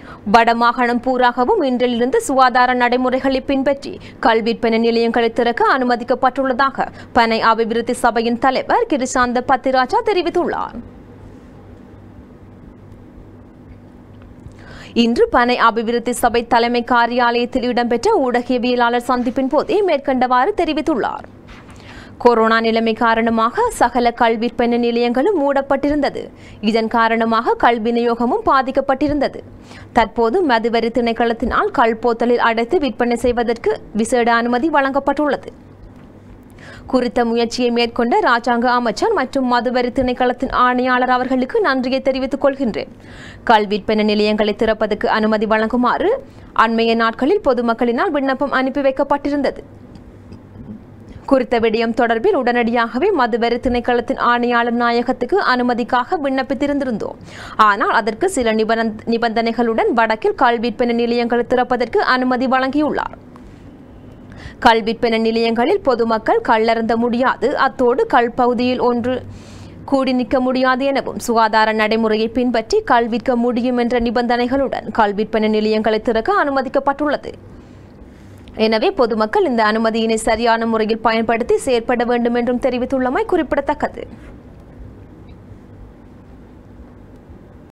வடமாகாணம் பூராகவும் இன்றிலிருந்து சுகாதார நடைமுறைகளை பின்பற்றி கல்விற்பனை நிலையங்களை திறக்க அனுமதிக்கப்பட்டுள்ளதாக பனை அபிவிருத்தி சபையின் தலைவர் கிரிசாந்த பத்திராஜா தெரிவித்துள்ளார் இன்று பனை அபிவிருத்தி சபை தலைமை காரியாலயத்தில் இடம்பெற்ற ஊடகவியலாளர் சந்திப்பின் போதே மேற்கண்டவாறு தெரிவித்துள்ளார் கொரோனா நிலைமை காரணமாக சகல கல்விற்பனை நிலையங்களும் மூடப்பட்டிருந்தது இதன் காரணமாக கல்வி விநியோகமும் பாதிக்கப்பட்டிருந்தது தற்போது மதுவரி திணைக்களத்தினால் கல்போத்தலில் அடைத்து விற்பனை செய்வதற்கு விசேட அனுமதி வழங்கப்பட்டுள்ளது குறித்த முயற்சியை மேற்கொண்ட ராஜாங்க அமைச்சர் மற்றும் மதுவரி திணைக்களத்தின் ஆணையாளர் அவர்களுக்கு நன்றியை தெரிவித்துக் கொள்கின்றேன் கல்விற்பனை நிலையங்களை திறப்பதற்கு அனுமதி வழங்குமாறு அண்மைய நாட்களில் பொதுமக்களினால் விண்ணப்பம் அனுப்பி வைக்கப்பட்டிருந்தது குறித்த விடயம் தொடர்பில் உடனடியாகவே மதுவரி திணைக்களத்தின் ஆணையாளர் நாயகத்துக்கு அனுமதிக்காக விண்ணப்பித்திருந்திருந்தோம் ஆனால் அதற்கு சில நிபந்தன- நிபந்தனைகளுடன் வடக்கில் கல்விற்பனை நிலையங்களை திறப்பதற்கு அனுமதி வழங்கியுள்ளார் கல்விற்பனை நிலையங்களில் பொதுமக்கள் கல்லருந்த முடியாது அத்தோடு கல் பகுதியில் ஒன்று கூடி நிற்க முடியாது எனவும் சுகாதார நடைமுறையை பின்பற்றி கல்விற்க முடியும் என்ற நிபந்தனைகளுடன் கல்விற்பனை நிலையங்களை திறக்க அனுமதிக்கப்பட்டுள்ளது எனவே பொதுமக்கள் இந்த அனுமதியினை சரியான முறையில் பயன்படுத்தி செயற்பட வேண்டும் என்றும் தெரிவித்துள்ளமை குறிப்பிடத்தக்கது